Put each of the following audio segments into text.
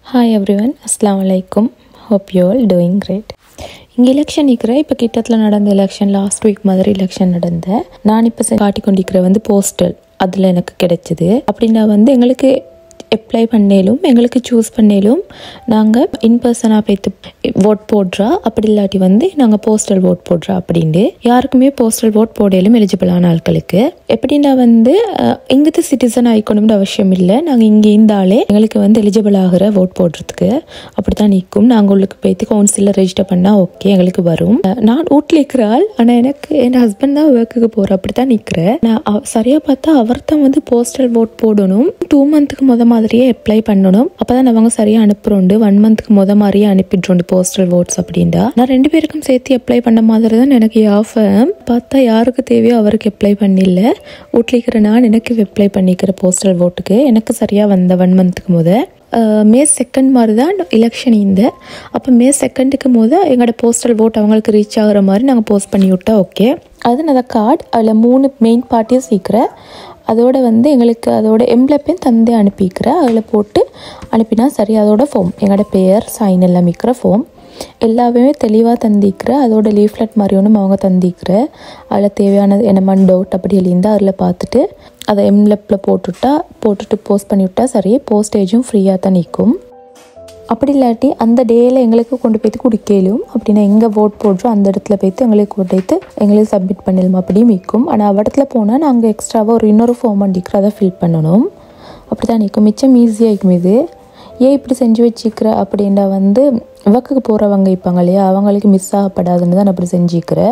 hi everyone அஸ்லாம் வலைக்கும் hope you all doing great இங்கே எலெக்ஷன் நிற்கிற இப்போ கிட்டத்தில் நடந்த எலெக்ஷன் லாஸ்ட் வீக் மாதிரி எலெக்ஷன் நடந்த நான் இப்போ காட்டி கொண்டிருக்கிற வந்து போஸ்டல் அதில் எனக்கு கிடைச்சிது அப்படின்னா வந்து எங்களுக்கு அப்ளை பண்ணேலும் எங்களுக்கு சூஸ் பண்ணேலும் நாங்கள் இன் பர்சனாக போய்த்து ஓட் போடுறா அப்படி இல்லாட்டி வந்து நாங்கள் போஸ்டல் ஓட் போடுறா அப்படின்ட்டு யாருக்குமே போஸ்டல் ஓட் போடையிலும் எலிஜிபிளான ஆட்களுக்கு எப்படின்னா வந்து இங்கத்து சிட்டிசன் ஆயிக்கணும்னு அவசியம் இல்லை நாங்கள் இங்கே இருந்தாலே எங்களுக்கு வந்து எலிஜிபிள் ஆகிற ஓட் போடுறதுக்கு அப்படி தான் நிற்கும் நாங்கள் உள்ளுக்கு போய்த்து கவுன்சிலில் ரெஜிஸ்டர் பண்ணால் ஓகே எங்களுக்கு வரும் அஹ் நான் வீட்டில் இருக்கிற ஆள் ஆனால் எனக்கு என் ஹஸ்பண்ட் தான் ஒர்க்குக்கு போகிற அப்படி தான் நிற்கிறேன் நான் அவ- சரியா பார்த்தா அவர் தான் வந்து போஸ்டல் ஓட் போடணும் டூ மந்த்துக்கு முத மாதிரியே அப்ளை பண்ணணும் அப்பதான் அவங்க சரியா அனுப்புறோண்டு ஒன் மந்த்துக்கு முத மாதிரியே அனுப்பிடுறோண்டு போஸ்டல் ஓட்ஸ் அப்படின்டா நான் ரெண்டு பேருக்கும் சேர்த்து அப்ளை பண்ண மாதிரி தான் எனக்கு ஆஃபர் பார்த்தா யாருக்கு தேவையோ அவருக்கு அப்ளை பண்ணில்ல வீட்டில் இருக்கிற நான் எனக்கு அப்ளை பண்ணிக்கிற போஸ்டல் ஓட்டுக்கு எனக்கு சரியா வந்த ஒன் மந்த்துக்கு முத அஹ் மே செகண்ட் மாதிரி தான் எலெக்ஷன் இந்த அப்போ மே செகண்டுக்கு போது எங்களோட போஸ்டல் ஓட் அவங்களுக்கு ரீச் ஆகுற மாதிரி நாங்கள் போஸ்ட் பண்ணி விட்டா ஓகே அது அந்த கார்டு அதில் மூணு மெயின் பார்ட்டியும் சீக்கிரம் அதோட வந்து எங்களுக்கு அதோட எம்ப்ளப்பையும் தந்தே அனுப்பிக்கிறேன் அதில் போட்டு அனுப்பினா சரி அதோட ஃபோம் எங்களோட பெயர் சைன் எல்லாம் இருக்கிற ஃபோம் எல்லாமே தெளிவாக தந்திக்கிற அதோட லீஃப்லெட் மாதிரி ஒன்றும் அவங்க தந்திக்கிற அதில் தேவையானது என்னமான டவுட் அப்படி இருந்தால் அதில் பார்த்துட்டு அதை எம்லெப்பில் போட்டுவிட்டா போட்டுட்டு போஸ்ட் பண்ணி விட்டா சரி போஸ்டேஜும் ஃப்ரீயாக தான் நிற்கும் அப்படி இல்லாட்டி அந்த டேயில் எங்களுக்கு கொண்டு போய்த்து குடிக்கலும் அப்படின்னா எங்கே ஓட் போடுறோம் அந்த இடத்துல போய்த்து எங்களுக்கு கொண்டு போய்த்து எங்களுக்கு சப்மிட் பண்ணிடலாம் அப்படியும் நிற்கும் ஆனால் அவ இடத்துல போனால் நாங்கள் எக்ஸ்ட்ராவாக ஒரு இன்னொரு ஃபார்ம் அடிக்கிற அதை ஃபில் பண்ணணும் அப்படி தான் நிற்கும் மிச்சம் ஈஸியாக இருக்கும் இது ஏன் இப்படி செஞ்சு வச்சுக்கிற அப்படின்னா வந்து ஒர்க்குக்கு போகிறவங்க இருப்பாங்க இல்லையா அவங்களுக்கு மிஸ் ஆகப்படாதுன்னு தான் நான் அப்படி செஞ்சுக்கிறேன்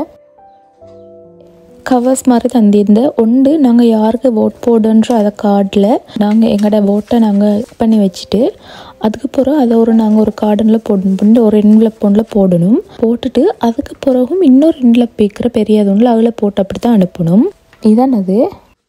கவர்ஸ் மாதிரி தந்திருந்த ஒன்று நாங்கள் யாருக்கு ஓட் போடுன்ற அதை கார்டில் நாங்கள் எங்களோட ஓட்டை நாங்கள் பண்ணி வச்சுட்டு அதுக்கு பிறகு அதை ஒரு நாங்கள் ஒரு கார்டனில் போடணும் ஒரு என்வலப் ஒன்றில் போடணும் போட்டுட்டு அதுக்கு பிறகும் இன்னொரு என்வலப் வைக்கிற பெரியது ஒன்றில் அதில் போட்டு அப்படி தான் அனுப்பணும் இதான் அது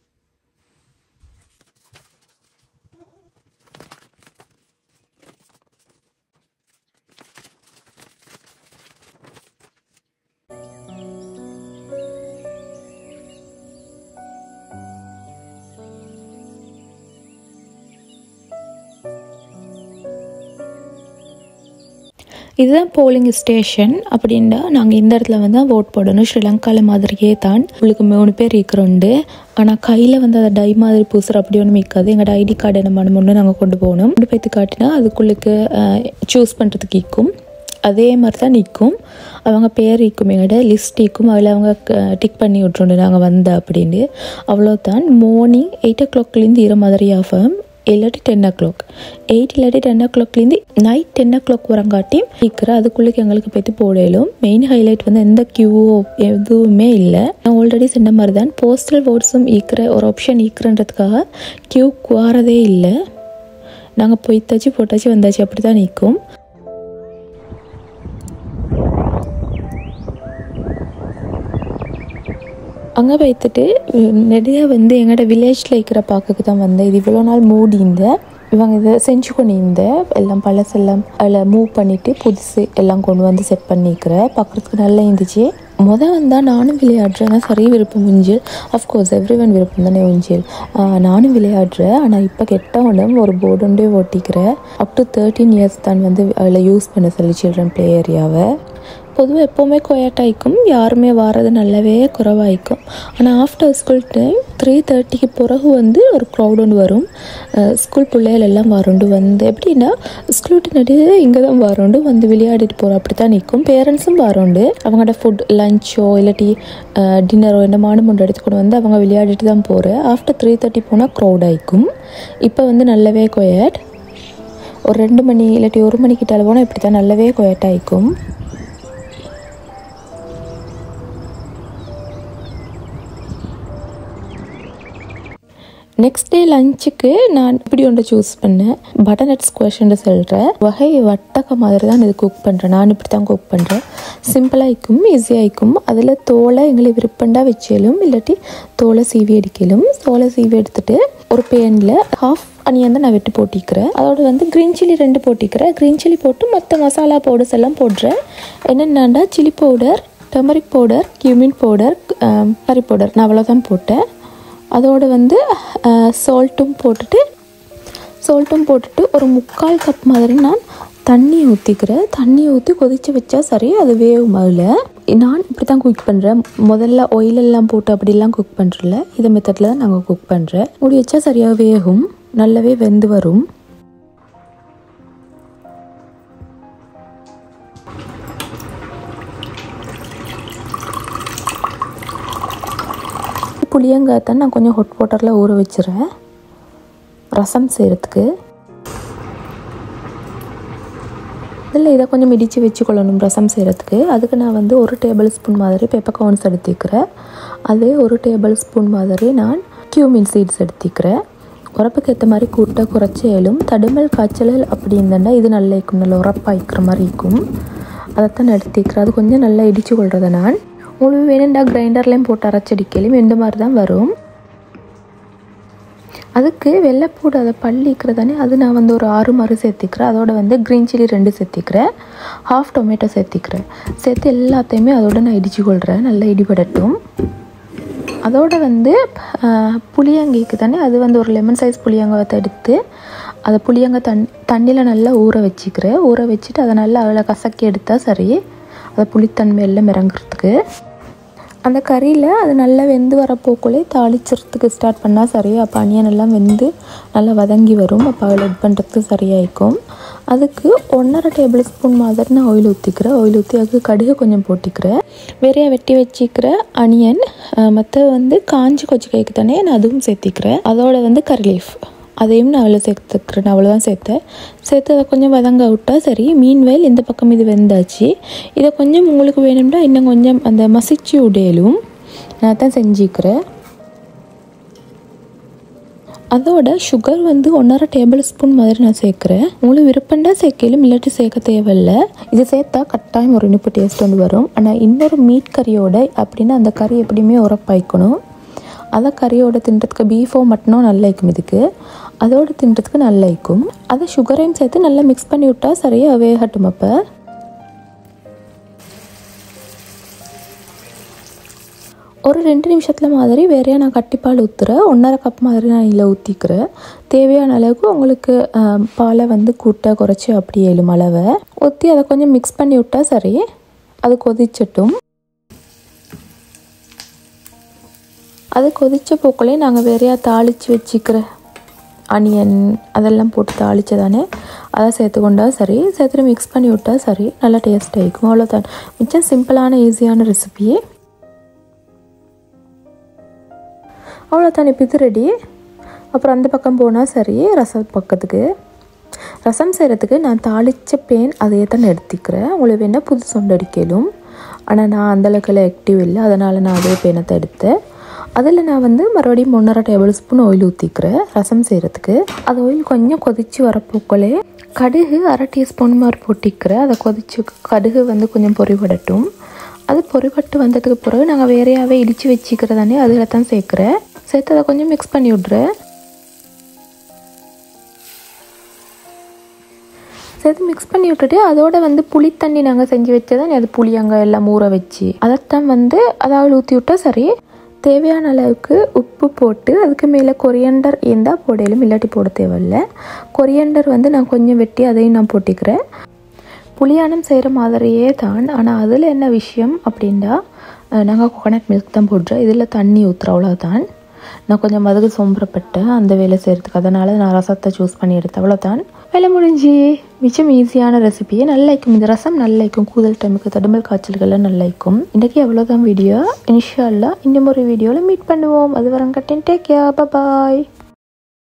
இதுதான் போலிங் ஸ்டேஷன் அப்படின்னா நாங்கள் இந்த இடத்துல வந்து ஓட் போடணும் ஸ்ரீலங்காவில் மாதிரியே தான் உங்களுக்கு மூணு பேர் இருக்கிறோண்டு ஆனால் கையில் வந்து அதை டை மாதிரி பூசுற அப்படி ஒன்றும் இருக்காது எங்களோட ஐடி கார்டு என்ன பண்ணணும்னு நாங்கள் கொண்டு போகணும் கொண்டு போய்த்து காட்டினா அதுக்குள்ளுக்கு சூஸ் பண்ணுறதுக்கு இருக்கும் அதே மாதிரி தான் நிற்கும் அவங்க பேர் இருக்கும் எங்களோட லிஸ்ட் இருக்கும் அதில் அவங்க டிக் பண்ணி விட்ருண்டு நாங்கள் வந்த அப்படின்னு அவ்வளோதான் மார்னிங் எயிட் ஓ கிளாக்லேருந்து இரு மாதிரி ஆஃபம் இல்லாட்டி டென் ஓ கிளாக் எயிட் இல்லாட்டி டென் ஓ கிளாக்லேருந்து நைட் டென் ஓ கிளாக் வரங்காட்டி நிற்கிற அதுக்குள்ளுக்கு எங்களுக்கு போய்த்து போடலும் மெயின் ஹைலைட் வந்து எந்த கியூவோ எதுவுமே இல்லை நான் ஆல்ரெடி சொன்ன மாதிரி தான் போஸ்டல் ஓட்ஸும் ஈக்கிற ஒரு ஆப்ஷன் ஈக்கிறன்றதுக்காக கியூ குவாரதே இல்லை நாங்கள் போய்த்தாச்சு போட்டாச்சு வந்தாச்சு அப்படி தான் நிற்கும் அங்கே வைத்துட்டு நிறைய வந்து எங்களோட வில்லேஜில் இருக்கிற பார்க்கக்கு தான் வந்தேன் இது இவ்வளோ நாள் மூடி இந்த இவங்க இதை செஞ்சு கொண்டு இருந்த எல்லாம் பழசெல்லாம் அதில் மூவ் பண்ணிவிட்டு புதுசு எல்லாம் கொண்டு வந்து செட் பண்ணிக்கிற பார்க்குறதுக்கு நல்லா இருந்துச்சு முத வந்தால் நானும் விளையாடுறேன் ஆனால் சரி விருப்பம் ஊஞ்சல் அஃப்கோர்ஸ் எவ்ரி ஒன் விருப்பம் தானே ஊஞ்சல் ஆஹ் நானும் விளையாடுறேன் ஆனால் இப்போ கெட்டவனும் ஒரு போர்டுண்டே ஓட்டிக்கிறேன் அப் டு தேர்ட்டீன் இயர்ஸ் தான் வந்து அதில் யூஸ் பண்ண சொல்லி சில்ட்ரன் ப்ளே ஏரியாவை பொதுவாக எப்போவுமே கொயட்டாயிக்கும் யாருமே வாரது நல்லாவே குறைவாயிக்கும் ஆனால் ஆஃப்டர் ஸ்கூல் டைம் த்ரீ தேர்ட்டிக்கு பிறகு வந்து ஒரு க்ரௌட் ஒன்று வரும் ஸ்கூல் பிள்ளைகள் எல்லாம் வரோண்டு வந்து எப்படின்னா ஸ்கூல் விட்டு நடுவே இங்கே தான் வரோண்டு வந்து விளையாடிட்டு போகிறோம் அப்படி தான் நிற்கும் பேரண்ட்ஸும் வரோண்டு அவங்களோட ஃபுட் லஞ்சோ இல்லாட்டி டின்னரோ என்ன மானுமொண்டு எடுத்துக்கொண்டு வந்து அவங்க விளையாடிட்டு தான் போகிறேன் ஆஃப்டர் த்ரீ தேர்ட்டி போனால் க்ரௌட் ஆயிக்கும் இப்போ வந்து நல்லாவே கொயட் ஒரு ரெண்டு மணி இல்லாட்டி ஒரு மணிக்கிட்ட போனால் இப்படி தான் நல்லாவே கொயட் ஆயிக்கும் நெக்ஸ்ட் டே லஞ்சுக்கு நான் இப்படி ஒன்று சூஸ் பண்ணேன் பட்டர்நட் ஸ்குவஷ்ன்னு சொல்கிறேன் வகை வட்டக்க மாதிரி தான் இது குக் பண்ணுறேன் நான் இப்படி தான் குக் பண்ணுறேன் சிம்பிளாக இருக்கும் ஈஸியாக இருக்கும் அதில் தோலை எங்களுக்கு விருப்பண்டா வச்சாலும் இல்லாட்டி தோலை சீவி அடிக்கலும் தோலை சீவி எடுத்துட்டு ஒரு பேனில் ஹாஃப் அனியன் தான் நான் வெட்டி போட்டிக்கிறேன் அதோட வந்து க்ரீன் சில்லி ரெண்டு போட்டிக்கிறேன் க்ரீன் சில்லி போட்டு மற்ற மசாலா பவுடர்ஸ் எல்லாம் போடுறேன் என்னென்னாண்டா chilli powder turmeric powder cumin powder curry powder நான் அவ்வளோதான் போட்டேன் அதோடு வந்து சால்ட்டும் போட்டுட்டு சால்ட்டும் போட்டுட்டு ஒரு முக்கால் கப் மாதிரி நான் தண்ணி ஊற்றிக்கிறேன் தண்ணி ஊற்றி கொதித்து வச்சா சரி அது வேகும் அதில் நான் இப்படி தான் குக் பண்ணுறேன் முதல்ல ஆயிலெல்லாம் போட்டு அப்படிலாம் குக் பண்ணுறல இதை மெத்தடில் தான் நாங்கள் குக் பண்ணுறேன் மூடி வச்சா சரியாக வேகும் நல்லாவே வெந்து வரும் புளியங்காய் தான் நான் கொஞ்சம் ஹாட் வாட்டரில் ஊற வச்சுறேன் ரசம் செய்கிறதுக்கு இதில் இதை கொஞ்சம் இடித்து வச்சுக்கொள்ளணும் ரசம் செய்கிறதுக்கு அதுக்கு நான் வந்து ஒரு டேபிள் ஸ்பூன் மாதிரி பெப்பர் கார்ன்ஸ் எடுத்துக்கிறேன் அதே ஒரு டேபிள் ஸ்பூன் மாதிரி நான் கியூமின் சீட்ஸ் எடுத்துக்கிறேன் உரப்புக்கு ஏற்ற மாதிரி கூட்ட குறைச்சேலும் தடுமல் காய்ச்சல் அப்படி இருந்தேன்னா இது நல்லா இருக்கும் நல்லா உரப்பாக இருக்கிற மாதிரி இருக்கும் அதைத்தான் நான் எடுத்துக்கிறேன் அது கொஞ்சம் நல்லா இடித்து கொள்றதை நான் உங்களுக்கு வேணுண்டா கிரைண்டர்லேயும் போட்டு அரைச்சடிக்கலும் இந்த மாதிரி தான் வரும் அதுக்கு வெள்ளைப்பூடு அதை பள்ளிக்கிறதானே அது நான் வந்து ஒரு ஆறு மறு சேர்த்திக்கிறேன் அதோட வந்து க்ரீன் சில்லி ரெண்டு சேர்த்திக்கிறேன் ஹாஃப் டொமேட்டோ சேர்த்திக்கிறேன் சேர்த்து எல்லாத்தையுமே அதோட நான் இடிச்சு கொள்கிறேன் நல்லா இடிபடட்டும் அதோட வந்து புளியங்கைக்கு தானே அது வந்து ஒரு லெமன் சைஸ் புளியங்காயத்தை எடுத்து அதை புளியங்காய் தண் தண்ணியில் நல்லா ஊற வச்சுக்கிறேன் ஊற வச்சுட்டு அதை நல்லா அதில் கசக்கி எடுத்தால் சரி அதை புளித்தன்மை எல்லாம் இறங்குறதுக்கு அந்த கறியில் அது நல்லா வெந்து வரப்போக்குள்ளே தாளிச்சிறதுக்கு ஸ்டார்ட் பண்ணால் சரியா அப்போ அனியன் எல்லாம் வெந்து நல்லா வதங்கி வரும் அப்போ அதில் எட் பண்ணுறதுக்கு சரியாயிக்கும் அதுக்கு ஒன்றரை டேபிள் ஸ்பூன் மாதிரி நான் ஆயில் ஊற்றிக்கிறேன் ஆயில் ஊற்றி அதுக்கு கடுகு கொஞ்சம் போட்டிக்கிறேன் வேறையாக வெட்டி வச்சிக்கிற அனியன் மற்ற வந்து காஞ்சி கொச்சிக்காய்க்கு தானே நான் அதுவும் சேர்த்திக்கிறேன் அதோட வந்து கறி லீஃப் அதையும் நான் அதில் சேர்த்துக்கிறேன் அவ்வளோதான் சேர்த்தேன் சேர்த்து அதை கொஞ்சம் வதங்க விட்டால் சரி மீன் வயல் இந்த பக்கம் இது வெந்தாச்சு இதை கொஞ்சம் உங்களுக்கு வேணும்னா இன்னும் கொஞ்சம் அந்த மசிச்சு உடையலும் நான் தான் செஞ்சுக்கிறேன் அதோட சுகர் வந்து ஒன்றரை டேபிள் ஸ்பூன் மாதிரி நான் சேர்க்குறேன் உங்களுக்கு விருப்பண்டா சேர்க்கலும் இல்லாட்டி சேர்க்க தேவையில்ல இது சேர்த்தா கட்டாயம் ஒரு இனிப்பு டேஸ்ட் வந்து வரும் ஆனால் இன்னொரு மீட் கறியோட அப்படின்னா அந்த கறி எப்படியுமே உரப்பாய்க்கணும் அதை கறியோட தின்றதுக்கு பீஃபோ மட்டனோ நல்லா இருக்கும் இதுக்கு அதோடு தின்றதுக்கு நல்லா இருக்கும் அதை சுகரையும் சேர்த்து நல்லா மிக்ஸ் பண்ணி விட்டா சரியாக வேகட்டும் அப்போ ஒரு ரெண்டு நிமிஷத்தில் மாதிரி வேறையாக நான் கட்டிப்பால் ஊற்றுறேன் ஒன்றரை கப் மாதிரி நான் இதில் ஊற்றிக்கிறேன் தேவையான அளவுக்கு உங்களுக்கு பாலை வந்து கூட்ட குறைச்சி அப்படி ஏழும் அளவை ஊற்றி அதை கொஞ்சம் மிக்ஸ் பண்ணி விட்டால் சரி அது கொதிச்சட்டும் அது கொதித்த போக்குள்ளே நாங்கள் வேறையாக தாளித்து வச்சுக்கிற அனியன் அதெல்லாம் போட்டு தாளித்து தானே அதை சேர்த்து கொண்டா சரி சேர்த்துட்டு மிக்ஸ் பண்ணி விட்டா சரி நல்லா டேஸ்ட் ஆகிக்கும் அவ்வளோதான் மிச்சம் சிம்பிளான ஈஸியான ரெசிபி அவ்வளோதான் இப்போ இது ரெடி அப்புறம் அந்த பக்கம் போனால் சரி ரசம் பக்கத்துக்கு ரசம் செய்கிறதுக்கு நான் தாளித்த பேன் அதையே தான் எடுத்துக்கிறேன் உங்களுக்கு வேணால் புது சொண்டு அடிக்கலும் ஆனால் நான் அந்தளவுக்குலாம் ஆக்டிவ் இல்லை அதனால் நான் அதே பேனத்தை எடுத்தேன் அதில் நான் வந்து மறுபடியும் ஒன்றரை டேபிள் ஸ்பூன் ஆயில் ஊற்றிக்கிறேன் ரசம் செய்கிறதுக்கு அது ஆயில் கொஞ்சம் கொதித்து வரப்போக்களே கடுகு அரை டீஸ்பூன் மாதிரி போட்டிக்கிறேன் அதை கொதிச்சு கடுகு வந்து கொஞ்சம் பொறிபடட்டும் அது பொறிபட்டு வந்ததுக்கு பிறகு நாங்கள் வேறையாகவே இடித்து வச்சுக்கிறதானே அதில் தான் சேர்க்குறேன் சேர்த்து அதை கொஞ்சம் மிக்ஸ் பண்ணி விட்றேன் சேர்த்து மிக்ஸ் பண்ணி விட்டுட்டு அதோட வந்து புளி தண்ணி நாங்கள் செஞ்சு வச்சதான் அது புளியங்காய் எல்லாம் ஊற வச்சு அதைத்தான் வந்து அதாவது ஊற்றி விட்டா சரி தேவையான அளவுக்கு உப்பு போட்டு அதுக்கு மேலே கொரியண்டர் இருந்தால் போடையிலும் இல்லாட்டி போட தேவையில்ல கொரியண்டர் வந்து நான் கொஞ்சம் வெட்டி அதையும் நான் போட்டிக்கிறேன் புளியானம் செய்கிற மாதிரியே தான் ஆனால் அதில் என்ன விஷயம் அப்படின்னா நாங்கள் கோகனட் மில்க் தான் போடுறோம் இதில் தண்ணி ஊற்றுற அவ்வளோதான் நான் கொஞ்சம் மதுகு சோம்பரப்பட்டேன் அந்த வேலை செய்கிறதுக்கு அதனால் நான் ரசத்தை சூஸ் பண்ணி எடுத்தேன் அவ்வளோதான் வேலை முடிஞ்சு மிச்சம் ஈஸியான ரெசிபியே நல்லா இருக்கும் இந்த ரசம் நல்லா இருக்கும் கூதல் டைமுக்கு தடுமல் காய்ச்சல்கள்லாம் நல்லா இருக்கும் இன்றைக்கி அவ்வளோதான் வீடியோ இன்ஷால்லா இன்னும் ஒரு வீடியோவில் மீட் பண்ணுவோம் அது வரங்கட்டின் டேக் கேர் பாய்